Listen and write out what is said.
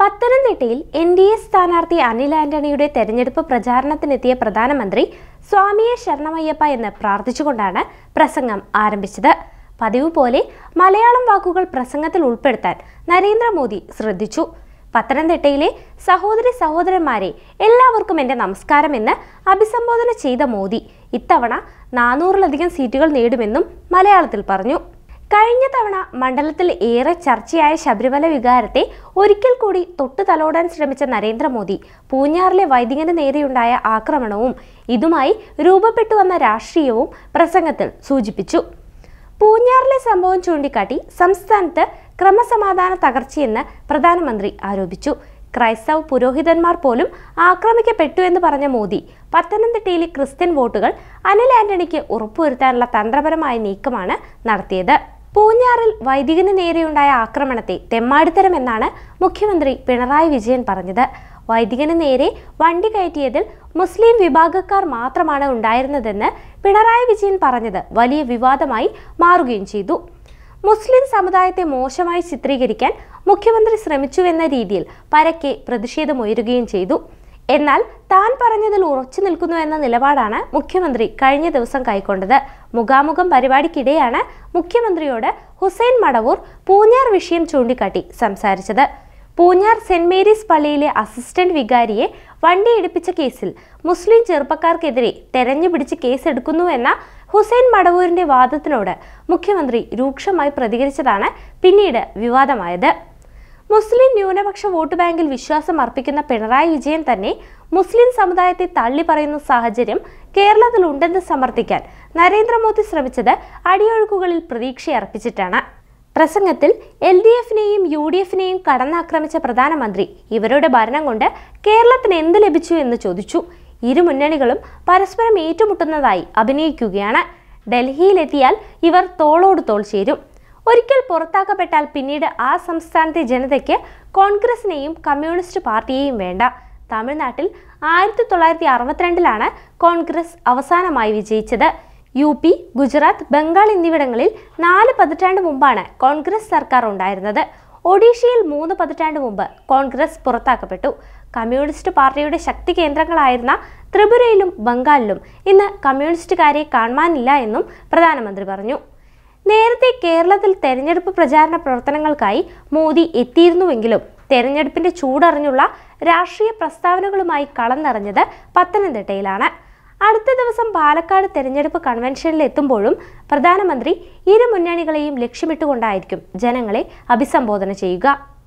പത്തനംതിട്ടയിൽ N D A സ്ഥാനാർത്ഥി അനിൽ ആന്റണിയുടെ തെരഞ്ഞെടുപ്പ് പ്രചാരണത്തിനെത്തിയ പ്രധാനമന്ത്രി സ്വാമിയെ ശരണമയ്യപ്പ എന്ന് പ്രാർത്ഥിച്ചുകൊണ്ടാണ് പ്രസംഗം ആരംഭിച്ചത് പതിവ് പോലെ മലയാളം വാക്കുകൾ പ്രസംഗത്തിൽ ഉൾപ്പെടുത്താൻ നരേന്ദ്രമോദി ശ്രദ്ധിച്ചു പത്തനംതിട്ടയിലെ സഹോദരി സഹോദരന്മാരെ എല്ലാവർക്കും എൻ്റെ നമസ്കാരം എന്ന് അഭിസംബോധന ചെയ്ത മോദി ഇത്തവണ നാനൂറിലധികം സീറ്റുകൾ നേടുമെന്നും മലയാളത്തിൽ പറഞ്ഞു കഴിഞ്ഞ തവണ മണ്ഡലത്തിൽ ഏറെ ചർച്ചയായ ശബരിമല വികാരത്തെ ഒരിക്കൽ കൂടി തൊട്ടു തലോടാൻ ശ്രമിച്ച നരേന്ദ്രമോദി പൂഞ്ഞാറിലെ വൈദികന് നേരെയുണ്ടായ ആക്രമണവും ഇതുമായി രൂപപ്പെട്ടു വന്ന രാഷ്ട്രീയവും പ്രസംഗത്തിൽ സൂചിപ്പിച്ചു പൂഞ്ഞാറിലെ സംഭവം ചൂണ്ടിക്കാട്ടി സംസ്ഥാനത്ത് ക്രമസമാധാന തകർച്ചയെന്ന് പ്രധാനമന്ത്രി ആരോപിച്ചു ക്രൈസ്തവ പുരോഹിതന്മാർ പോലും ആക്രമിക്കപ്പെട്ടു എന്ന് പറഞ്ഞ മോദി പത്തനംതിട്ടയിലെ ക്രിസ്ത്യൻ വോട്ടുകൾ അനിൽ ആന്റണിക്ക് ഉറപ്പുവരുത്താനുള്ള തന്ത്രപരമായ നീക്കമാണ് നടത്തിയത് പൂഞ്ഞാറിൽ വൈദികന് നേരെയുണ്ടായ ആക്രമണത്തെ തെമ്മാടിത്തരം എന്നാണ് മുഖ്യമന്ത്രി പിണറായി വിജയൻ പറഞ്ഞത് വൈദികന് നേരെ വണ്ടി കയറ്റിയതിൽ മുസ്ലിം വിഭാഗക്കാർ മാത്രമാണ് ഉണ്ടായിരുന്നതെന്ന് പിണറായി വിജയൻ പറഞ്ഞത് വലിയ വിവാദമായി മാറുകയും ചെയ്തു മുസ്ലിം സമുദായത്തെ മോശമായി ചിത്രീകരിക്കാൻ മുഖ്യമന്ത്രി ശ്രമിച്ചുവെന്ന രീതിയിൽ പരക്കെ പ്രതിഷേധമുയരുകയും ചെയ്തു എന്നാൽ താൻ പറഞ്ഞതിൽ ഉറച്ചു നിൽക്കുന്നു എന്ന നിലപാടാണ് മുഖ്യമന്ത്രി കഴിഞ്ഞ ദിവസം കൈക്കൊണ്ടത് മുഖാമുഖം പരിപാടിക്കിടെയാണ് മുഖ്യമന്ത്രിയോട് ഹുസൈൻ മടവൂർ പൂഞ്ഞാർ വിഷയം ചൂണ്ടിക്കാട്ടി സംസാരിച്ചത് പൂഞ്ഞാർ സെന്റ് മേരീസ് പള്ളിയിലെ അസിസ്റ്റന്റ് വികാരിയെ വണ്ടി ഇടിപ്പിച്ച കേസിൽ മുസ്ലിം ചെറുപ്പക്കാർക്കെതിരെ തെരഞ്ഞു പിടിച്ച് കേസെടുക്കുന്നു എന്ന ഹുസൈൻ മടവൂരിന്റെ വാദത്തിനോട് മുഖ്യമന്ത്രി രൂക്ഷമായി പ്രതികരിച്ചതാണ് പിന്നീട് വിവാദമായത് മുസ്ലിം ന്യൂനപക്ഷ വോട്ട് ബാങ്കിൽ വിശ്വാസം അർപ്പിക്കുന്ന പിണറായി വിജയൻ തന്നെ മുസ്ലിം സമുദായത്തെ തള്ളി പറയുന്ന സാഹചര്യം കേരളത്തിലുണ്ടെന്ന് സമർത്ഥിക്കാൻ നരേന്ദ്രമോദി ശ്രമിച്ചത് അടിയൊഴുക്കുകളിൽ പ്രതീക്ഷയർപ്പിച്ചിട്ടാണ് പ്രസംഗത്തിൽ എൽ ഡി എഫിനെയും യു ഡി എഫിനെയും കടന്നാക്രമിച്ച പ്രധാനമന്ത്രി ഇവരുടെ ഭരണം കൊണ്ട് കേരളത്തിന് എന്ത് ലഭിച്ചു എന്ന് ചോദിച്ചു ഇരു മുന്നണികളും പരസ്പരം ഏറ്റുമുട്ടുന്നതായി അഭിനയിക്കുകയാണ് ഡൽഹിയിലെത്തിയാൽ ഇവർ തോളോട് തോൾ ചേരും ഒരിക്കൽ പുറത്താക്കപ്പെട്ടാൽ പിന്നീട് ആ സംസ്ഥാനത്തെ ജനതയ്ക്ക് കോൺഗ്രസിനെയും കമ്മ്യൂണിസ്റ്റ് പാർട്ടിയെയും വേണ്ട തമിഴ്നാട്ടിൽ ആയിരത്തി തൊള്ളായിരത്തി അറുപത്തിരണ്ടിലാണ് കോൺഗ്രസ് അവസാനമായി വിജയിച്ചത് യു പി ഗുജറാത്ത് ബംഗാൾ എന്നിവിടങ്ങളിൽ നാല് പതിറ്റാണ്ട് മുമ്പാണ് കോൺഗ്രസ് സർക്കാർ ഉണ്ടായിരുന്നത് ഒഡീഷയിൽ മൂന്ന് പതിറ്റാണ്ട് മുമ്പ് കോൺഗ്രസ് പുറത്താക്കപ്പെട്ടു കമ്മ്യൂണിസ്റ്റ് പാർട്ടിയുടെ ശക്തി കേന്ദ്രങ്ങളായിരുന്ന ത്രിപുരയിലും ബംഗാളിലും ഇന്ന് കമ്മ്യൂണിസ്റ്റുകാരെ കാണാനില്ല എന്നും പ്രധാനമന്ത്രി പറഞ്ഞു നേരത്തെ കേരളത്തിൽ തെരഞ്ഞെടുപ്പ് പ്രചാരണ പ്രവർത്തനങ്ങൾക്കായി മോദി എത്തിയിരുന്നുവെങ്കിലും തെരഞ്ഞെടുപ്പിന്റെ ചൂടറിഞ്ഞുള്ള രാഷ്ട്രീയ പ്രസ്താവനകളുമായി കളം നിറഞ്ഞത് പത്തനംതിട്ടയിലാണ് അടുത്ത ദിവസം പാലക്കാട് തെരഞ്ഞെടുപ്പ് കൺവെൻഷനിൽ എത്തുമ്പോഴും പ്രധാനമന്ത്രി ഇരു മുന്നണികളെയും ലക്ഷ്യമിട്ടുകൊണ്ടായിരിക്കും ജനങ്ങളെ അഭിസംബോധന ചെയ്യുക